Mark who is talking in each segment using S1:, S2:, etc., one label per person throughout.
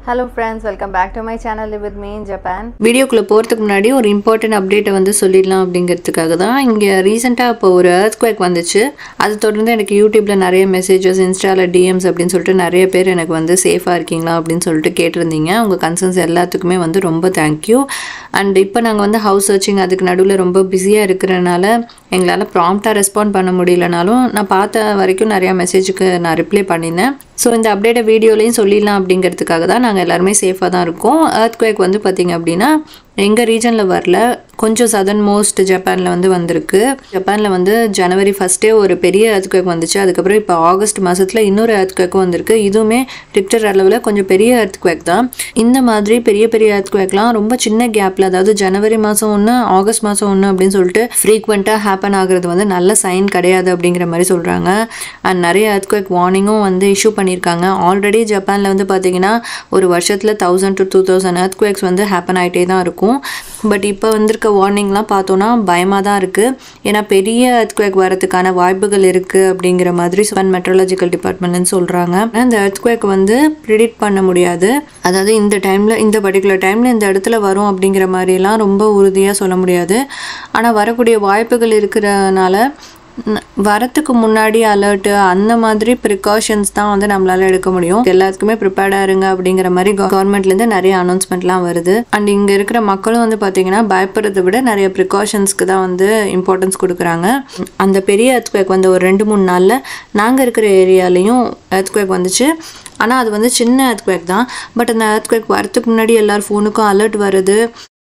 S1: Hello friends welcome back to my channel live with me in Japan
S2: வீடியோக்குள்ளே போகிறதுக்கு முன்னாடி ஒரு இம்பார்ட்டன்ட் அப்டேட்டை வந்து சொல்லிடலாம் அப்படிங்கிறதுக்காக தான் இங்கே ரீசெண்டாக இப்போ ஒரு earthquake வந்துச்சு அது தொடர்ந்து எனக்கு யூடியூப்பில் நிறைய மெசேஜஸ் இன்ஸ்டாவில் டிஎம்ஸ் அப்படின்னு சொல்லிட்டு நிறைய பேர் எனக்கு வந்து சேஃபாக இருக்கீங்களா அப்படின்னு சொல்லிட்டு கேட்டிருந்தீங்க உங்கள் கன்சர்ன்ஸ் எல்லாத்துக்குமே வந்து ரொம்ப தேங்க்யூ அண்ட் இப்போ நாங்கள் வந்து ஹவுஸ் சர்ச்சிங் அதுக்கு நடுவில் ரொம்ப பிஸியாக இருக்கிறனால எங்களால் ப்ராம்ப்டாக ரெஸ்பாண்ட் பண்ண முடியலனாலும் நான் பார்த்த வரைக்கும் நிறையா மெசேஜுக்கு நான் ரிப்ளை பண்ணினேன் ஸோ இந்த அப்டேட்டை வீடியோலையும் சொல்லிடலாம் அப்படிங்கிறதுக்காக தான் நாங்கள் எல்லாருமே சேஃபாக தான் இருக்கோம் earthquake வந்து பார்த்திங்க அப்படின்னா எங்கள் ரீஜனில் வரல கொஞ்சம் சதர்ன் மோஸ்ட் ஜப்பானில் வந்து வந்திருக்கு ஜப்பானில் வந்து ஜனவரி ஃபஸ்ட்டே ஒரு பெரிய earthquake வந்துச்சு அதுக்கப்புறம் இப்போ ஆகஸ்ட் மாதத்தில் இன்னொரு earthquakeம் வந்திருக்கு இதுவுமே ரிக்டர் அளவில் கொஞ்சம் பெரிய earthquake தான் இந்த மாதிரி பெரிய பெரிய earthquakeலாம் ரொம்ப சின்ன கேப்பில் அதாவது ஜனவரி மாதம் ஒன்று ஆகஸ்ட் மாதம் ஒன்று அப்படின்னு சொல்லிட்டு ஃப்ரீக்வெண்ட்டாக ஹேப்பன் ஆகுறது வந்து நல்ல சைன் கிடையாது அப்படிங்கிற மாதிரி சொல்கிறாங்க அண்ட் நிறைய earthquake வார்னிங்கும் வந்து இஷ்யூ பண்ணியிருக்காங்க ஆல்ரெடி ஜப்பானில் வந்து பார்த்தீங்கன்னா ஒரு வருஷத்தில் thousand to two thousand earthquakes வந்து ஹேப்பன் ஆகிட்டே தான் இருக்கும் பட் இப்போ வந்திருக்க வார்னிங்லாம் பார்த்தோன்னா பயமாக தான் இருக்குது ஏன்னா பெரிய earthquake வரதுக்கான வாய்ப்புகள் இருக்குது அப்படிங்கிற மாதிரி சன் மெட்ரலஜிக்கல் டிபார்ட்மெண்ட்னு சொல்கிறாங்க இந்த earthquake வந்து ப்ரிடிக்ட் பண்ண முடியாது அதாவது இந்த டைமில் இந்த பர்டிகுலர் டைமில் இந்த இடத்துல வரும் அப்படிங்கிற மாதிரிலாம் ரொம்ப உறுதியாக சொல்ல முடியாது ஆனால் வரக்கூடிய வாய்ப்புகள் இருக்கிறனால ந- வரத்துக்கு முன்னாடி அலர்ட்டு அந்த மாதிரி ப்ரிகாஷன்ஸ் தான் வந்து நம்மளால எடுக்க முடியும் எல்லாத்துக்குமே ப்ரிப்பேர்டாக இருங்க அப்படிங்கிற மாதிரி கவர்மெண்ட்லேருந்து நிறைய அனௌன்ஸ்மெண்ட்லாம் வருது அண்ட் இங்கே இருக்கிற மக்களும் வந்து பார்த்தீங்கன்னா பயப்படுறதை விட நிறைய ப்ரிகாஷன்ஸ்க்கு தான் வந்து இம்பார்ட்டன்ஸ் கொடுக்குறாங்க அந்த பெரிய earthquake வந்து ஒரு ரெண்டு மூணு நாளில் நாங்கள் இருக்கிற ஏரியாலையும் earthquake வந்துச்சு ஆனால் அது வந்து சின்ன earthquake தான் பட் அந்த earthquake வரத்துக்கு முன்னாடி எல்லார் ஃபோனுக்கும் அலர்ட் வருது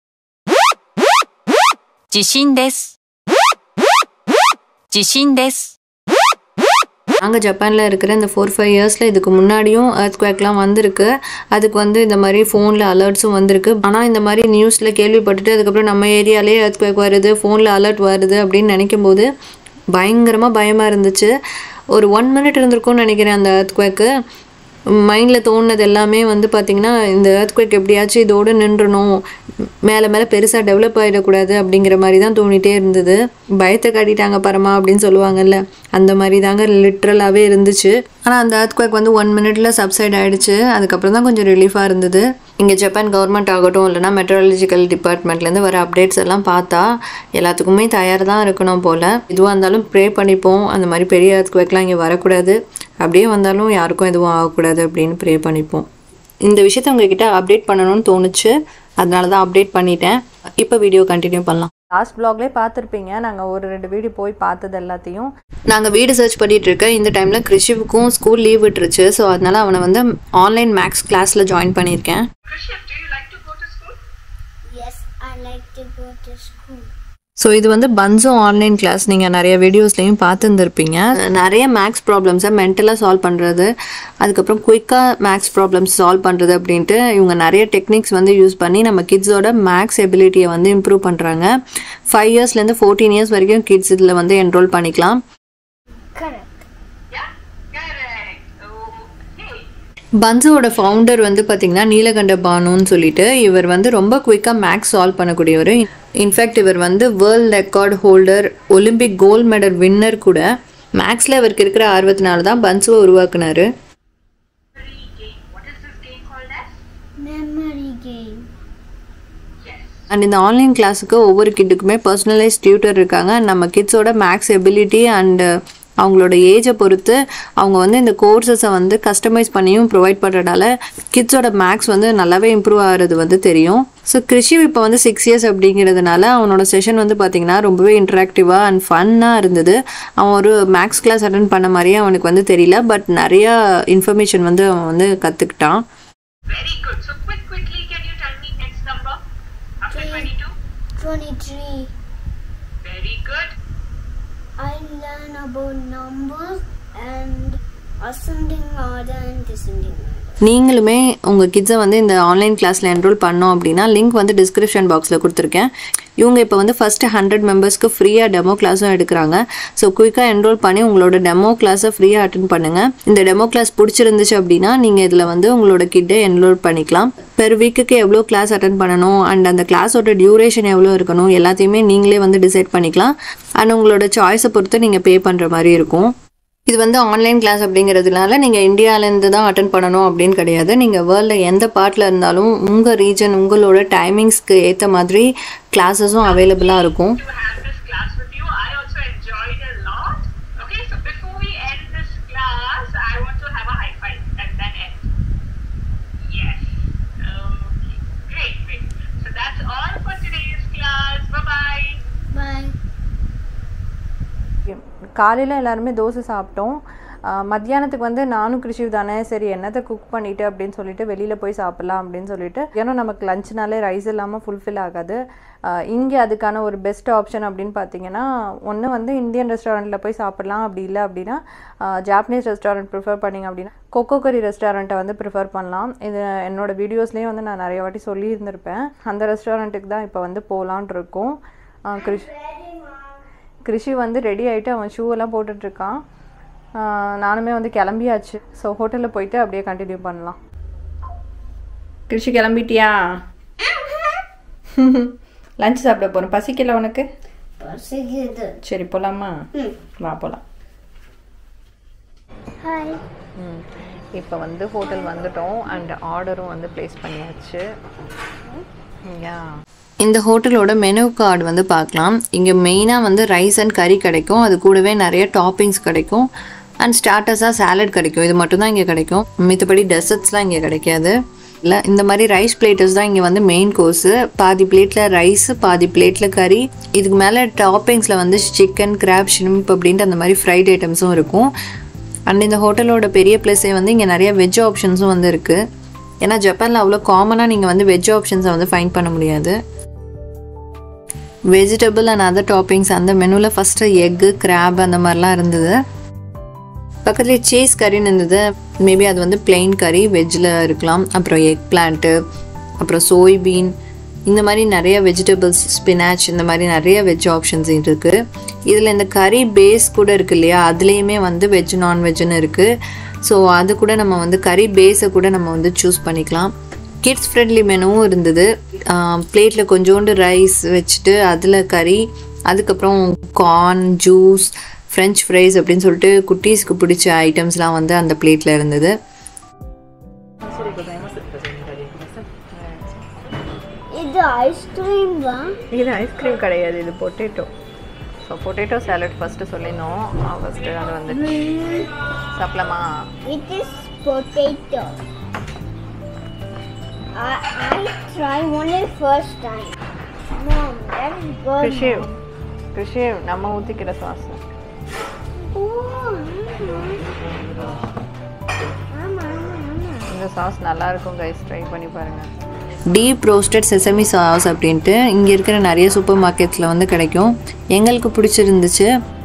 S3: 地震です。地震です。
S2: நாங்கள் ஜப்பானில் இருக்கிற இந்த ஃபோர் ஃபைவ் இயர்ஸில் இதுக்கு முன்னாடியும் earthquakeலாம் வந்திருக்கு அதுக்கு வந்து இந்த மாதிரி ஃபோனில் அலர்ட்ஸும் வந்திருக்கு ஆனால் இந்த மாதிரி நியூஸில் கேள்விப்பட்டுட்டு அதுக்கப்புறம் நம்ம ஏரியாலே earthquake வருது ஃபோனில் அலர்ட் வருது அப்படின்னு நினைக்கும் போது பயங்கரமாக பயமாக இருந்துச்சு ஒரு ஒன் மினிட் இருந்திருக்கும்னு நினைக்கிறேன் அந்த earthquake மைண்டில் தோணுனது எல்லாமே வந்து பார்த்திங்கன்னா இந்த earthquake எப்படியாச்சும் இதோடு நின்றணும் மேலே மேலே பெருசாக டெவலப் ஆகிடக்கூடாது அப்படிங்கிற மாதிரி தான் தோணிட்டே இருந்தது பயத்தை காட்டிட்டாங்க பரமா அப்படின்னு சொல்லுவாங்கல்ல அந்த மாதிரி தாங்க லிட்ரலாகவே இருந்துச்சு ஆனால் அந்த earthquake வந்து ஒன் மினிட்ல சப்சைட் ஆயிடுச்சு அதுக்கப்புறம் தான் கொஞ்சம் ரிலீஃபாக இருந்தது இங்கே ஜப்பான் கவர்மெண்ட் ஆகட்டும் இல்லைனா மெட்ரலஜிக்கல் டிபார்ட்மெண்ட்லேருந்து வர அப்டேட்ஸ் எல்லாம் பார்த்தா எல்லாத்துக்குமே தயார் தான் இருக்கணும் போல் எதுவாக இருந்தாலும் ப்ரே பண்ணிப்போம் அந்த மாதிரி பெரிய earthquakeலாம் இங்கே வரக்கூடாது அப்படியே வந்தாலும் யாருக்கும் எதுவும் ஆகக்கூடாது அப்படின்னு ப்ரே பண்ணிப்போம் இந்த விஷயத்த உங்ககிட்ட அப்டேட் பண்ணணும்னு தோணுச்சு அதனால தான் அப்டேட் பண்ணிட்டேன் இப்போ வீடியோ கண்டினியூ பண்ணலாம்
S1: லாஸ்ட் ப்ளாக்லேயே பார்த்துருப்பீங்க நாங்கள் ஒரு ரெண்டு வீடியோ போய் பார்த்தது எல்லாத்தையும்
S2: நாங்கள் வீடு சர்ச் பண்ணிட்டு இருக்க இந்த டைமில் கிருஷிவுக்கும் ஸ்கூல் லீவ் விட்டுருச்சு ஸோ அதனால அவனை வந்து ஆன்லைன் மேக்ஸ் கிளாஸில் ஜாயின் பண்ணியிருக்கேன்
S4: Yes, I like to go to school.
S2: So இது வந்து பன்சோ ஆன்லைன் கிளாஸ் நீங்கள் நிறைய வீடியோஸ்லையும் பார்த்துருந்துருப்பீங்க நிறைய மேக்ஸ் ப்ராப்ளம்ஸை மென்டலாக சால்வ் பண்ணுறது அதுக்கப்புறம் குயிக்காக மேக்ஸ் ப்ராப்ளம்ஸ் சால்வ் பண்ணுறது அப்படின்ட்டு இவங்க நிறைய டெக்னிக்ஸ் வந்து யூஸ் பண்ணி நம்ம கிட்ஸோட மேக்ஸ் எபிலிட்டியை வந்து இம்ப்ரூவ் பண்ணுறாங்க ஃபைவ் இயர்ஸ்லேருந்து ஃபோர்டீன் இயர்ஸ் வரைக்கும் கிட்ஸ் இதில் வந்து என்ரோல் பண்ணிக்கலாம்
S4: Correct.
S2: பன்சுவோட ஃபவுண்டர் வந்து பார்த்தீங்கன்னா நீலகண்ட பானுன்னு சொல்லிட்டு இவர் வந்து ரொம்ப குயிக்காக மேக்ஸ் சால்வ் பண்ணக்கூடியவர் இன்ஃபேக்ட் இவர் வந்து world record holder Olympic gold medal winner கூட மேக்ஸில் இவருக்கு இருக்கிற ஆர்வத்தினால தான் பன்சுவை உருவாக்குனாரு
S4: Memory game.
S2: அண்ட் இந்த ஆன்லைன் கிளாஸுக்கு ஒவ்வொரு கிட்டுக்குமே பர்சனலைஸ் டியூட்டர் இருக்காங்க நம்ம கிட்ஸோட மேக்ஸ் எபிலிட்டி அண்ட் அவங்களோட ஏஜை பொறுத்து அவங்க வந்து இந்த கோர்சஸை வந்து கஸ்டமைஸ் பண்ணியும் ப்ரொவைட் பண்ணுறதால கிட்ஸோட மேக்ஸ் வந்து நல்லாவே இம்ப்ரூவ் ஆகிறது வந்து தெரியும் ஸோ கிருஷி இப்போ வந்து சிக்ஸ் இயர்ஸ் அப்படிங்கிறதுனால அவனோட செஷன் வந்து பார்த்திங்கன்னா ரொம்பவே இன்ட்ராக்டிவாக அண்ட் ஃபன்னாக இருந்தது அவன் ஒரு மேக்ஸ் கிளாஸ் அட்டன் பண்ண மாதிரியே அவனுக்கு வந்து தெரியல பட் நிறையா இன்ஃபர்மேஷன் வந்து அவன் வந்து கற்றுக்கிட்டான்
S5: Very good. So quick, quickly, can you tell me next number after 22?
S4: 23.
S5: Very good.
S4: I learn about numbers and ascending order and descending order.
S2: நீங்களுமே உங்கள் கிட்ஸை வந்து இந்த ஆன்லைன் கிளாஸில் என்ரோல் பண்ணோம் அப்படின்னா லிங்க் வந்து டிஸ்கிரிப்ஷன் பாக்ஸில் கொடுத்துருக்கேன் இவங்க இப்போ வந்து ஃபஸ்ட்டு ஹண்ட்ரட் மெம்பர்ஸ்க்கு ஃப்ரீயாக டெமோ கிளாஸும் எடுக்கிறாங்க ஸோ குயிக்காக என்ரோல் பண்ணி உங்களோட டெமோ கிளாஸை ஃப்ரீயாக அட்டன் பண்ணுங்கள் இந்த டெமோ கிளாஸ் பிடிச்சிருந்துச்சு அப்படின்னா நீங்கள் இதில் வந்து உங்களோட கிட்டை என்ரோல் பண்ணிக்கலாம் பெர் வீக்குக்கு எவ்வளோ கிளாஸ் அட்டன் பண்ணணும் அண்ட் அந்த கிளாஸோட டியூரேஷன் எவ்வளோ இருக்கணும் எல்லாத்தையுமே நீங்களே வந்து டிசைட் பண்ணிக்கலாம் அண்ட் உங்களோட சாய்ஸை பொறுத்து நீங்கள் பே பண்ணுற மாதிரி இருக்கும் இது வந்து ஆன்லைன் கிளாஸ் அப்படிங்கிறதுனால நீங்கள் இந்தியாவிலேருந்து தான் அட்டன் பண்ணணும் அப்படின்னு கிடையாது நீங்கள் வேர்ல்டில் எந்த பார்ட்டில் இருந்தாலும் உங்கள் ரீஜன் உங்களோட டைமிங்ஸ்க்கு ஏற்ற மாதிரி கிளாஸஸும் அவைலபிளாக இருக்கும்
S5: to have this class with you. I also enjoyed a lot. Okay, so before we end this class, I want to have a high five and then end. Yes. Okay. Great, great. So that's all for today's class. Bye bye.
S4: Bye.
S1: காலையில் எல்லாருமே தோசை சாப்பிட்டோம் ஆஹ் மத்தியானத்துக்கு வந்து நானும் கிருஷி தானே சரி என்னத்தை cook பண்ணிட்டு அப்படின்னு சொல்லிட்டு வெளியில் போய் சாப்பிட்லாம் அப்படின்னு சொல்லிட்டு ஏன்னா நமக்கு லஞ்ச்னாலே ரைஸ் இல்லாமல் ஃபுல்ஃபில் ஆகாது இங்கே அதுக்கான ஒரு பெஸ்ட் ஆப்ஷன் அப்படின்னு பார்த்தீங்கன்னா ஒன்று வந்து இந்தியன் ரெஸ்டாரண்ட்டில் போய் சாப்பிட்லாம் அப்படி இல்லை அப்படின்னா ஜாப்பனீஸ் ரெஸ்டாரண்ட் ப்ரிஃபர் பண்ணிங்க அப்படின்னா கொக்கோ கரி ரெஸ்டாரண்ட்டை வந்து ப்ரிஃபர் பண்ணலாம் இது என்னோட வீடியோஸ்லேயும் வந்து நான் நிறைய வாட்டி சொல்லியிருந்திருப்பேன் அந்த ரெஸ்டாரண்ட்டுக்கு தான் இப்போ வந்து போகலான் இருக்கோம் ஆஹ் கிருஷ் கிருஷி வந்து ரெடி ஆகிட்டு அவன் ஷூவெல்லாம் போட்டுட்ருக்கான் நானுமே வந்து கிளம்பியாச்சு ஸோ ஹோட்டலில் போயிட்டு அப்படியே கண்டினியூ பண்ணலாம் கிருஷி கிளம்பிட்டியா லஞ்ச் சாப்பிட போகிறோம் பசிக்கல உனக்கு
S4: பசிக்குது
S1: சரி போகலாமா
S4: ம்.
S1: வா போகலாம்
S4: ஹாய்
S1: இப்போ வந்து ஹோட்டல் வந்துட்டோம் அண்ட் ஆர்டரும் வந்து ப்ளேஸ் பண்ணியாச்சு யா
S2: இந்த ஹோட்டலோட மெனு கார்டு வந்து பார்க்கலாம் இங்கே மெயினாக வந்து ரைஸ் அண்ட் கறி கிடைக்கும் அது கூடவே நிறைய டாப்பிங்ஸ் கிடைக்கும் அண்ட் ஸ்டார்டர்ஸாக சாலட் கிடைக்கும் இது மட்டும்தான் இங்கே கிடைக்கும் மித்தபடி டெசர்ட்ஸ்லாம் இங்கே கிடைக்காது இல்லை இந்த மாதிரி ரைஸ் பிளேட்டர்ஸ் தான் இங்கே வந்து மெயின் கோர்ஸு பாதி பிளேட்டில் ரைஸ் பாதி பிளேட்டில் கறி இதுக்கு மேலே டாப்பிங்ஸில் வந்து சிக்கன் கிராப் ஷ்ரிம்ப் அப்படின்ட்டு அந்த மாதிரி ஃப்ரைட் ஐட்டம்ஸும் இருக்கும் அண்ட் இந்த ஹோட்டலோட பெரிய ப்ளஸே வந்து இங்கே நிறைய வெஜ் ஆப்ஷன்ஸும் வந்து இருக்குது ஏன்னா ஜப்பானில் அவ்வளோ காமனாக நீங்கள் வந்து வெஜ் ஆப்ஷன்ஸை வந்து ஃபைண்ட் பண்ண முடியாது வெஜிடபிள் அண்ட் அதர் டாப்பிங்ஸ் அந்த மெனுவில் ஃபஸ்ட்டு எக்கு கிராப் அந்த மாதிரிலாம் இருந்தது பக்கத்துலேயே சீஸ் கறின்னு இருந்தது மேபி அது வந்து பிளெயின் கறி வெஜ்ஜில் இருக்கலாம் அப்புறம் எக் பிளான்ட்டு அப்புறம் சோய்பீன் இந்த மாதிரி நிறைய வெஜிடபிள்ஸ் ஸ்பினாச் இந்த மாதிரி நிறைய வெஜ் ஆப்ஷன்ஸ் இருக்குது இதில் இந்த கறி பேஸ் கூட இருக்கு இல்லையா அதுலேயுமே வந்து வெஜ் நான்வெஜ்னு இருக்குது ஸோ அது கூட நம்ம வந்து கறி பேஸை கூட நம்ம வந்து சூஸ் பண்ணிக்கலாம் கிட்ஸ் ஃப்ரெண்ட்லி மெனுவும் இருந்தது பிளேட்டில் கொஞ்சோண்டு ரைஸ் வச்சுட்டு அதில் கறி அதுக்கப்புறம் கார்ன் ஜூஸ் ஃப்ரெஞ்ச் ஃப்ரைஸ் அப்படின்னு சொல்லிட்டு குட்டீஸ்க்கு பிடிச்ச ஐட்டம்ஸ்லாம் வந்து அந்த பிளேட்டில் இருந்தது
S4: இது ஐஸ்கிரீம் தான்
S1: இது ஐஸ்கிரீம் கிடையாது இது potato so potato salad first சொல்லினோம் ஃபஸ்ட்டு அது வந்து சாப்பிடலாமா
S4: It is potato. I, I try only first time. Mom, that is good.
S1: Krishi Krishi நம்ம ஊற்றிக்கிற சாஸ்
S4: Oh, ஆமா. ஆமா, ஆமா.
S1: இந்த சாஸ் நல்லா இருக்கும் கைஸ் ட்ரை பண்ணி பாருங்கள்
S2: டீப் ரோஸ்டட் செசமி சாஸ் அப்படின்ட்டு இங்கே இருக்கிற நிறைய சூப்பர் மார்க்கெட்ஸில் வந்து கிடைக்கும் எங்களுக்கு பிடிச்சிருந்துச்சு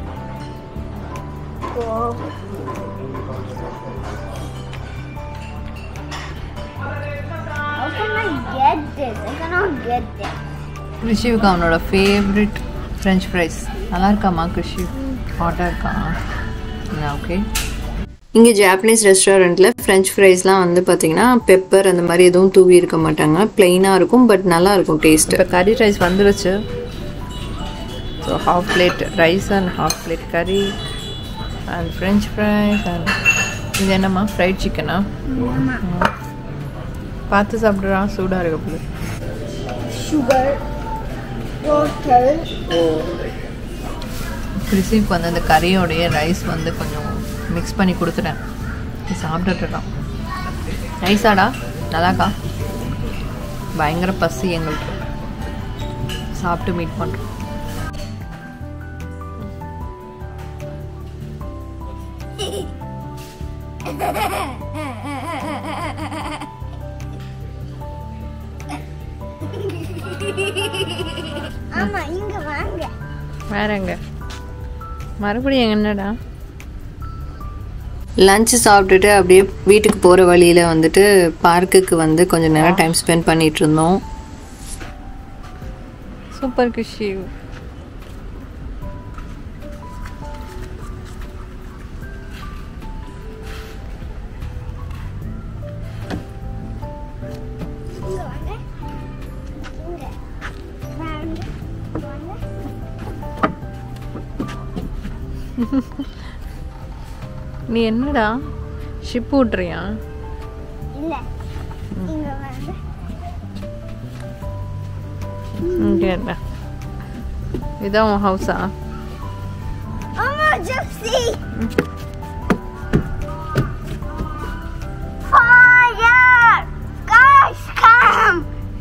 S4: How can I get this? I cannot get this.
S1: கிருஷிவுக்கு அவனோட ஃபேவரட் ஃப்ரெஞ்ச் ஃப்ரைஸ் நல்லா இருக்காமா கிருஷி ஹாட்டாக இருக்கா ஓகே
S2: இங்கே ஜாப்பனீஸ் ரெஸ்டாரண்ட்டில் ஃப்ரெஞ்ச் ஃப்ரைஸ்லாம் வந்து பார்த்தீங்கன்னா பெப்பர் அந்த மாதிரி எதுவும் தூவி இருக்க மாட்டாங்க ப்ளெயினாக இருக்கும் பட் நல்லா இருக்கும் டேஸ்ட்டு
S1: இப்போ கறி ரைஸ் வந்துருச்சு so half plate rice and half plate கறி அண்ட் ஃப்ரெஞ்ச் ஃப்ரைஸ் அண்ட் இது என்னம்மா ஃப்ரைட் சிக்கனா பார்த்து சாப்பிட்றா சூடாக இருக்க போது
S4: Sugar, total.
S1: கிறிஸ்பிக்கு வந்து அந்த கறியோடைய ரைஸ் வந்து கொஞ்சம் மிக்ஸ் பண்ணி கொடுத்துட்டேன் நீ சாப்பிட்டுட்டு இருக்கான் நைஸாடா நல்லாக்கா பயங்கர பசி எங்களுக்கு சாப்பிட்டு மீட் பண்ணுறோம்
S4: ஆமா இங்க வாங்க
S1: வேற எங்க மறுபடியும் என்னடா
S2: லஞ்சு சாப்பிட்டுட்டு அப்படியே வீட்டுக்கு போகிற வழியில் வந்துட்டு பார்க்குக்கு வந்து கொஞ்சம் நேரம் டைம் ஸ்பெண்ட் பண்ணிட்டு இருந்தோம்
S1: சூப்பர் கிஷி
S4: இங்க வாங்க இங்க வாங்க வாங்க
S1: நீ என்னடா ஷிப் விட்றியா
S4: இல்ல இங்க வந்து
S1: இங்கே இதான் உன் ஹவுஸா
S4: அம்மா ஜப்சி Fire! Guys, come!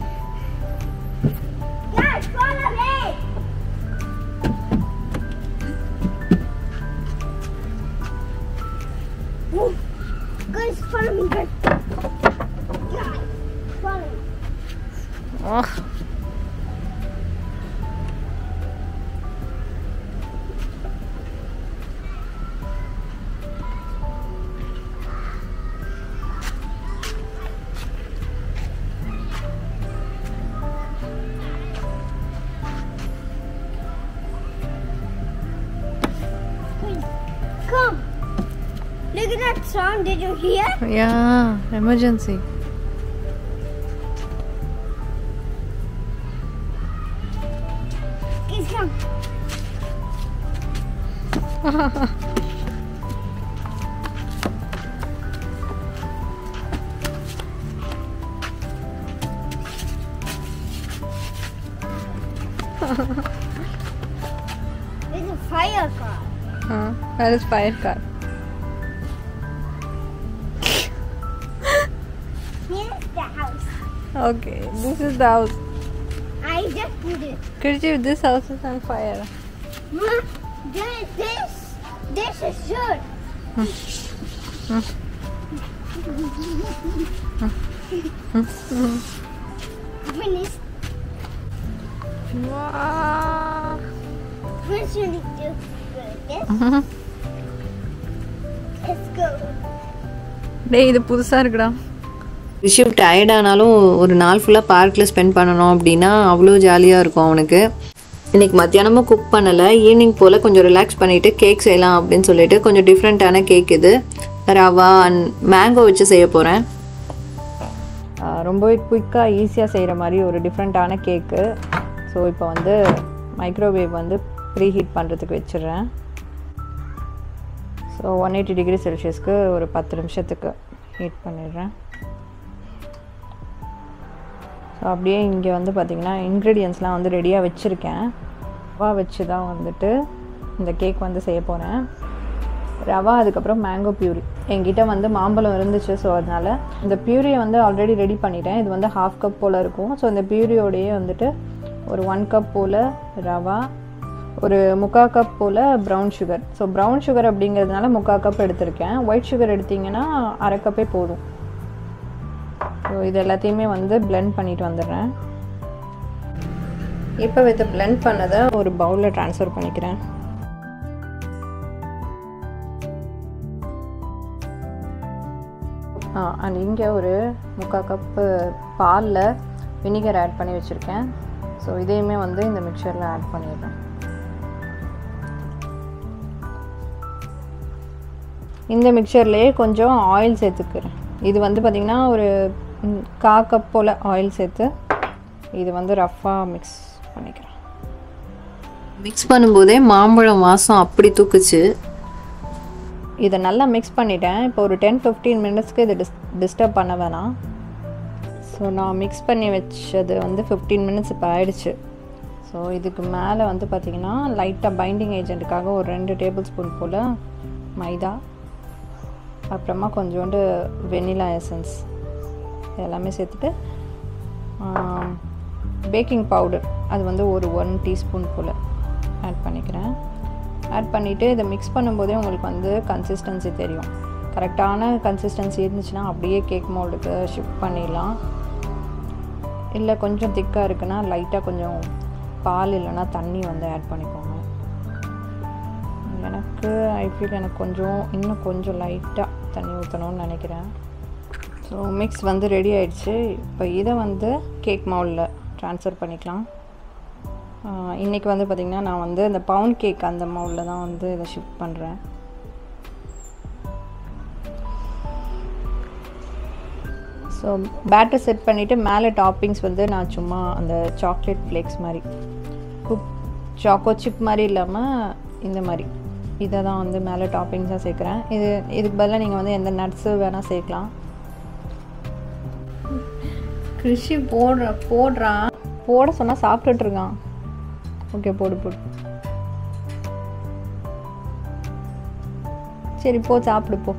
S4: Guys, follow me! Ooh. Guys, follow me, guys. Guys, follow me.
S1: Oh
S4: Come. Look at that sound. Did you hear?
S1: Yeah emergency
S4: Guys, come. There's a fire car.
S1: that is fire car
S4: Here's the house.
S1: okay this is the house
S4: I just put it.
S1: Kirji, this house is on fire
S4: Mom, this, this, this is good. Finish.
S1: wow
S4: First, we need to go this. Let's go.
S1: டேய் இது புதுசா இருக்குடா
S2: ரிஷிவ் டயர்டானாலும் ஒரு நாள் ஃபுல்லாக பார்க்கில் spend பண்ணணும் அப்படின்னா அவ்வளோ ஜாலியாக இருக்கும் அவனுக்கு இன்னைக்கு மத்தியானமும் குக் பண்ணலை ஈவினிங் போல் கொஞ்சம் ரிலாக்ஸ் பண்ணிவிட்டு கேக் செய்யலாம் அப்படின்னு சொல்லிட்டு கொஞ்சம் டிஃப்ரெண்ட்டான கேக் இது ரவா அண்ட் மேங்கோ வச்சு செய்ய போகிறேன்
S1: ஆஹ் ரொம்பவே குயிக்காக ஈஸியாக செய்கிற மாதிரி ஒரு டிஃப்ரெண்ட்டான கேக்கு ஸோ இப்போ வந்து மைக்ரோவேவ் வந்து ப்ரீ ஹீட் பண்ணுறதுக்கு வச்சிடுறேன் ஸோ ஒன் எயிட்டி டிகிரி செல்சியஸ்க்கு ஒரு பத்து நிமிஷத்துக்கு ஹீட் பண்ணிடுறேன் ஸோ அப்படியே இங்கே வந்து பார்த்திங்கன்னா இன்க்ரீடியன்ஸ்லாம் வந்து ரெடியாக வச்சுருக்கேன் ரவா வச்சு தான் வந்துட்டு இந்த கேக் வந்து செய்ய போகிறேன் ரவா அதுக்கப்புறம் மேங்கோ பியூரி என்கிட்ட வந்து மாம்பழம் இருந்துச்சு ஸோ அதனால் இந்த பியூரியை வந்து ஆல்ரெடி ரெடி பண்ணிட்டேன் இது வந்து ஹாஃப் கப் போல் இருக்கும் ஸோ இந்த பியூரியோடையே வந்துட்டு ஒரு ஒன் கப் போல் ரவா ஒரு முக்கால் கப் போல் brown sugar so brown sugar அப்படிங்கிறதுனால முக்கால் கப் எடுத்திருக்கேன் ஒயிட் சுகர் எடுத்திங்கன்னா அரை கப்பே போதும் ஸோ இது எல்லாத்தையுமே வந்து blend பண்ணிட்டு வந்துடுறேன் இப்போ வித் blend பண்ணதை ஒரு பவுலில் ட்ரான்ஸ்ஃபர் பண்ணிக்கிறேன் ஆ அண்ட் இங்கே ஒரு முக்கால் கப்பு பாலில் வினிகர் ஆட் பண்ணி வச்சுருக்கேன் ஸோ இதையுமே வந்து இந்த மிக்சரில் ஆட் பண்ணிடுறேன் இந்த மிக்சர்லேயே கொஞ்சம் ஆயில் சேர்த்துக்கிறேன் இது வந்து பார்த்திங்கன்னா ஒரு ம், கா கப் போல் ஆயில் சேர்த்து இது வந்து ரஃப்பாக மிக்ஸ் பண்ணிக்கிறேன்
S2: மிக்ஸ் பண்ணும்போதே மாம்பழம் வாசம் அப்படி தூக்குச்சு
S1: இதை நல்லா மிக்ஸ் பண்ணிட்டேன் இப்போ ஒரு டென் ஃபிஃப்டீன் மினிட்ஸ்க்கு இது டிஸ் டிஸ்டர்ப் பண்ண வேணாம் ஸோ நான் மிக்ஸ் பண்ணி வச்சது வந்து ஃபிஃப்டீன் மினிட்ஸ் இப்போ ஆயிடுச்சு ஸோ இதுக்கு மேலே வந்து பார்த்திங்கன்னா லைட்டாக பைண்டிங் ஏஜென்ட்டுக்காக ஒரு ரெண்டு டேபிள் ஸ்பூன் போல் மைதா அப்புறமா கொஞ்சோண்டு வெனிலா எசன்ஸ் எல்லாமே சேர்த்துட்டு பேக்கிங் பவுடர் அது வந்து ஒரு ஒன் டீஸ்பூன் போல் ஆட் பண்ணிக்கிறேன் ஆட் பண்ணிவிட்டு இதை மிக்ஸ் பண்ணும்போதே உங்களுக்கு வந்து கன்சிஸ்டன்சி தெரியும் கரெக்டான கன்சிஸ்டன்சி இருந்துச்சுன்னா அப்படியே கேக் மோல்டுக்கு ஷிஃப்ட் பண்ணிடலாம் இல்லை கொஞ்சம் திக்காக இருக்குன்னா லைட்டாக கொஞ்சம் பால் இல்லைன்னா தண்ணி வந்து ஆட் பண்ணிக்கோங்க எனக்கு ஐ ஃபீல் எனக்கு கொஞ்சம் இன்னும் கொஞ்சம் லைட்டாக தண்ணி ஊற்றணும்னு நினைக்கிறேன் ஸோ மிக்ஸ் வந்து ரெடி ஆயிடுச்சு இப்போ இதை வந்து கேக் மவுலில் ட்ரான்ஸ்ஃபர் பண்ணிக்கலாம் ஆஹ் இன்னைக்கு வந்து பார்த்திங்கன்னா நான் வந்து இந்த பவுண்ட் கேக் அந்த மவுலில் தான் வந்து இதை ஷிஃப்ட் பண்ணுறேன் ஸோ பேட்டர் செட் பண்ணிவிட்டு மேலே டாப்பிங்ஸ் வந்து நான் சும்மா அந்த சாக்லேட் ஃப்ளேக்ஸ் மாதிரி குக் சாக்கோ சிப் மாதிரி இல்லாமல் இந்த மாதிரி இதை தான் வந்து மேலே டாப்பிங்ஸாக சேர்க்குறேன் இது இதுக்கு பதிலாக நீங்கள் வந்து எந்த நட்ஸு வேணால் சேர்க்கலாம் கிருஷி போடுற போடுறான் போட சொன்னால் சாப்பிட்டுட்டு இருக்கான் ஓகே போடு போடு சரி போ சாப்பிடு போ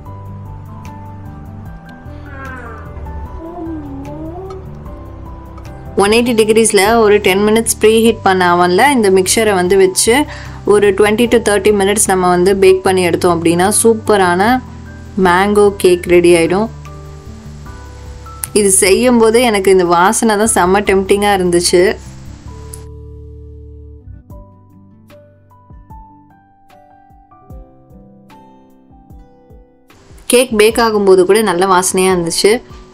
S2: ஒன் எயிட்டி டிகிரிஸில் ஒரு டென் மினிட்ஸ் ப்ரீ ஹீட் பண்ண அவனில் இந்த மிக்சரை வந்து வச்சு ஒரு டுவெண்ட்டி டு தேர்ட்டி மினிட்ஸ் நம்ம வந்து பேக் பண்ணி எடுத்தோம் அப்படின்னா சூப்பரான மேங்கோ கேக் ரெடி ஆகிடும் இது செய்யும்போது எனக்கு இந்த வாசனை தான் செம்ம டெம்டிங்காக இருந்துச்சு கேக் பேக் ஆகும்போது கூட நல்ல வாசனையாக இருந்துச்சு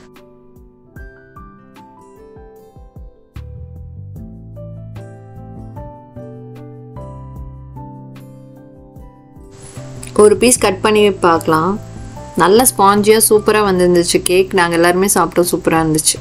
S2: ஒரு பீஸ் கட் பண்ணி பார்க்கலாம் நல்ல ஸ்பாஞ்சியாக சூப்பராக வந்துருந்துச்சு கேக் நாங்கள் எல்லாருமே சாப்பிட்டோம் சூப்பராக இருந்துச்சு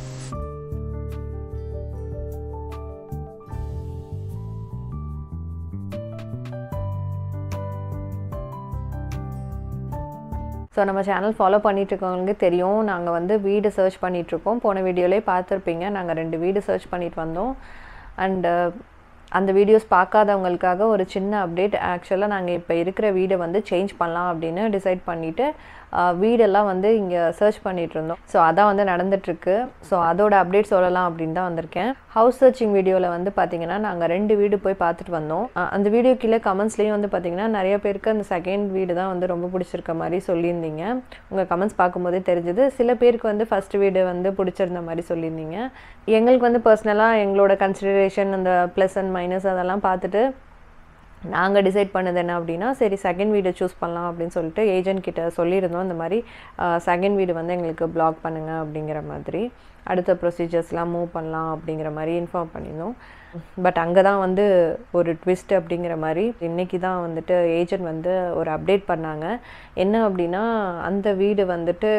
S1: ஸோ நம்ம சேனல் ஃபாலோ பண்ணிட்டு இருக்கவங்களுக்கு தெரியும் நாங்கள் வந்து வீடு சர்ச் பண்ணிகிட்ருக்கோம் போன வீடியோலேயே பார்த்துருப்பீங்க நாங்கள் ரெண்டு வீடு சர்ச் பண்ணிட்டு வந்தோம் அண்டு அந்த வீடியோஸ் பார்க்காதவங்களுக்காக ஒரு சின்ன அப்டேட் ஆக்சுவலாக நாங்கள் இப்போ இருக்கிற வீடை வந்து சேஞ்ச் பண்ணலாம் அப்படின்னு டிசைட் பண்ணிவிட்டு வீடெல்லாம் வந்து இங்கே சர்ச் பண்ணிட்டு இருந்தோம் ஸோ அதான் வந்து நடந்துட்டுருக்கு ஸோ அதோட அப்டேட் சொல்லலாம் அப்படின்னு தான் வந்திருக்கேன் ஹவுஸ் சர்ச்சிங் வீடியோவில் வந்து பார்த்தீங்கன்னா நாங்கள் ரெண்டு வீடு போய் பார்த்துட்டு வந்தோம் அஹ் அந்த வீடியோ கீழே கமெண்ட்ஸ்லேயும் வந்து பார்த்தீங்கன்னா நிறைய பேருக்கு அந்த செகண்ட் வீடு தான் வந்து ரொம்ப பிடிச்சிருக்க மாதிரி சொல்லியிருந்தீங்க உங்கள் கமெண்ட்ஸ் பார்க்கும்போதே தெரிஞ்சது சில பேருக்கு வந்து ஃபர்ஸ்ட் வீடு வந்து பிடிச்சிருந்த மாதிரி சொல்லியிருந்தீங்க எங்களுக்கு வந்து பர்சனலாக எங்களோட கன்சிடரேஷன் அந்த ப்ளஸ் அண்ட் மைனஸ் அதெல்லாம் பார்த்துட்டு நாங்கள் டிசைட் பண்ணது என்ன அப்படின்னா சரி செகண்ட் வீடு சூஸ் பண்ணலாம் அப்படின்னு சொல்லிட்டு ஏஜென்ட் கிட்ட சொல்லியிருந்தோம் இந்த மாதிரி செகண்ட் வீடு வந்து எங்களுக்கு பிளாக் பண்ணுங்க அப்படிங்கிற மாதிரி அடுத்த ப்ரொசீஜர்ஸ்லாம் மூவ் பண்ணலாம் அப்படிங்கிற மாதிரி இன்ஃபார்ம் பண்ணியிருந்தோம் பட் அங்கே தான் வந்து ஒரு ட்விஸ்ட் அப்படிங்கிற மாதிரி இன்றைக்கி தான் வந்துட்டு ஏஜென்ட் வந்து ஒரு அப்டேட் பண்ணாங்க என்ன அப்படின்னா அந்த வீடு வந்துட்டு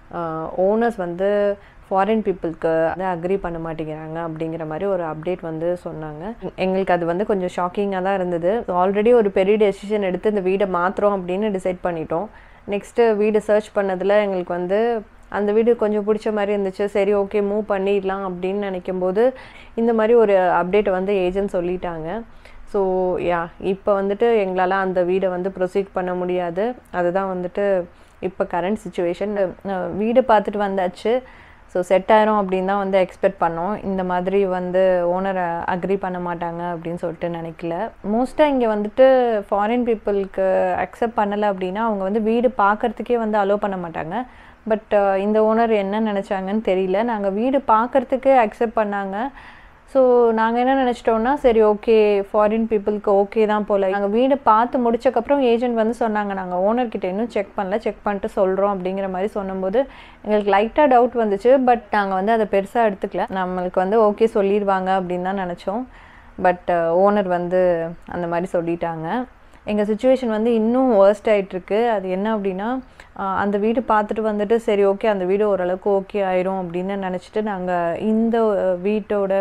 S1: ஓனர்ஸ் வந்து ஃபாரின் பீப்புளுக்கு வந்து அக்ரி பண்ண மாட்டேங்கிறாங்க அப்படிங்கிற மாதிரி ஒரு அப்டேட் வந்து சொன்னாங்க எங்களுக்கு அது வந்து கொஞ்சம் ஷாக்கிங்காக தான் இருந்தது ஆல்ரெடி ஒரு பெரிய டெசிஷன் எடுத்து இந்த வீடை மாற்றுறோம் அப்படின்னு டிசைட் பண்ணிட்டோம் நெக்ஸ்ட்டு வீடு சர்ச் பண்ணதில் எங்களுக்கு வந்து அந்த வீடு கொஞ்சம் பிடிச்ச மாதிரி இருந்துச்சு சரி ஓகே மூவ் பண்ணிடலாம் அப்படின்னு நினைக்கும் போது இந்த மாதிரி ஒரு அப்டேட்டை வந்து ஏஜென்ட் சொல்லிட்டாங்க ஸோ யா இப்போ வந்துட்டு எங்களால் அந்த வீடை வந்து ப்ரொசீட் பண்ண முடியாது அதுதான் வந்துட்டு இப்போ கரண்ட் சுச்சுவேஷன் வீடு பார்த்துட்டு வந்தாச்சு ஸோ செட் ஆயிரும் அப்படின்னு தான் வந்து எக்ஸ்பெக்ட் பண்ணோம் இந்த மாதிரி வந்து ஓனரை அக்ரி பண்ண மாட்டாங்க அப்படின்னு சொல்லிட்டு நினைக்கல மோஸ்ட்டாக இங்கே வந்துட்டு ஃபாரின் பீப்புளுக்கு அக்செப்ட் பண்ணலை அப்படின்னா அவங்க வந்து வீடு பார்க்கறதுக்கே வந்து அலோவ் பண்ண மாட்டாங்க பட் இந்த ஓனர் என்ன நினச்சாங்கன்னு தெரியல நாங்கள் வீடு பார்க்கறதுக்கு அக்செப்ட் பண்ணாங்க ஸோ நாங்கள் என்ன நினச்சிட்டோம்னா சரி ஓகே ஃபாரின் பீப்புளுக்கு ஓகே தான் போல் நாங்கள் வீடு பார்த்து முடிச்சக்கப்புறம் ஏஜென்ட் வந்து சொன்னாங்க நாங்கள் ஓனர்கிட்ட இன்னும் செக் பண்ணல செக் பண்ணிட்டு சொல்கிறோம் அப்படிங்கிற மாதிரி சொன்னும்போது எங்களுக்கு லைட்டாக டவுட் வந்துச்சு பட் நாங்கள் வந்து அதை பெருசாக எடுத்துக்கல நம்மளுக்கு வந்து ஓகே சொல்லிடுவாங்க அப்படின்னு தான் நினச்சோம் பட் ஓனர் வந்து அந்த மாதிரி சொல்லிட்டாங்க எங்கள் சுச்சுவேஷன் வந்து இன்னும் வேர்ஸ்ட் ஆகிட்டுருக்கு அது என்ன அப்படின்னா அந்த வீடு பார்த்துட்டு வந்துட்டு சரி ஓகே அந்த வீடு ஓரளவுக்கு ஓகே ஆயிரும் அப்படின்னு நினச்சிட்டு நாங்கள் இந்த வீட்டோட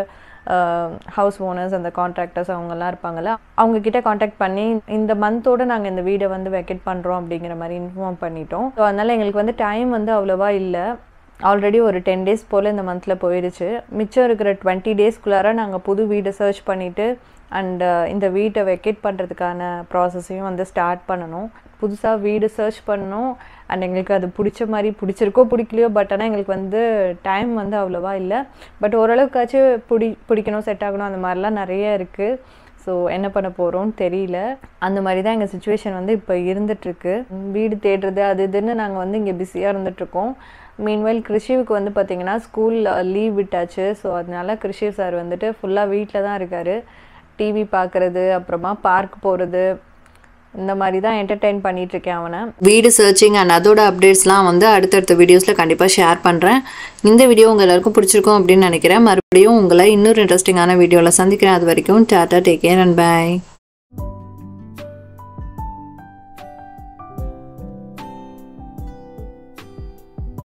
S1: ஹவுஸ் ஓனர்ஸ் அந்த கான்ட்ராக்டர்ஸ் அவங்கெல்லாம் இருப்பாங்கள்ல அவங்கக்கிட்ட காண்டாக்ட் பண்ணி இந்த மந்தோட நாங்கள் இந்த வீடை வந்து வெக்கேட் பண்ணுறோம் அப்படிங்கிற மாதிரி இன்ஃபார்ம் பண்ணிட்டோம் ஸோ அதனால் எங்களுக்கு வந்து டைம் வந்து அவ்வளோவா இல்லை ஆல்ரெடி ஒரு டென் டேஸ் போல் இந்த மந்தில் போயிடுச்சு மிச்சம் இருக்கிற டுவெண்ட்டி டேஸ்க்குள்ளார நாங்கள் புது வீடு சர்ச் பண்ணிவிட்டு அண்டு இந்த வீட்டை வெக்கேட் பண்ணுறதுக்கான ப்ராசஸையும் வந்து ஸ்டார்ட் பண்ணணும் புதுசாக வீடு சர்ச் பண்ணணும் அண்ட் எங்களுக்கு அது பிடிச்ச மாதிரி பிடிச்சிருக்கோ பிடிக்கலையோ பட் ஆனால் எங்களுக்கு வந்து டைம் வந்து அவ்வளோவா இல்லை பட் ஓரளவுக்காச்சும் பிடி பிடிக்கணும் செட் ஆகணும் அந்த மாதிரிலாம் நிறைய இருக்குது ஸோ என்ன பண்ண போகிறோம்னு தெரியல அந்த மாதிரி தான் எங்கள் சுச்சுவேஷன் வந்து இப்போ இருந்துகிட்ருக்கு வீடு தேடுறது அது இதுன்னு நாங்கள் வந்து இங்கே பிஸியாக இருந்துகிட்ருக்கோம் மீன்வைல் கிருஷிவுக்கு வந்து பார்த்திங்கன்னா ஸ்கூல் லீவ் விட்டாச்சு ஸோ அதனால கிருஷிவ் சார் வந்துட்டு ஃபுல்லாக வீட்டில் தான் இருக்கார் டிவி பார்க்குறது அப்புறமா பார்க் போகிறது இந்த மாதிரி தான் என்டர்டெயின் பண்ணிகிட்ருக்கேன் அவனை
S2: வீடு சர்ச்சிங் அண்ட் அதோட அப்டேட்ஸ்லாம் வந்து அடுத்தடுத்த வீடியோஸில் கண்டிப்பாக ஷேர் பண்ணுறேன் இந்த வீடியோ உங்கள் எல்லாருக்கும் பிடிச்சிருக்கும் அப்படின்னு நினைக்கிறேன் மறுபடியும் உங்களை இன்னொரு இன்ட்ரெஸ்டிங்கான வீடியோவில் சந்திக்கிறேன் அது வரைக்கும் tata take care and by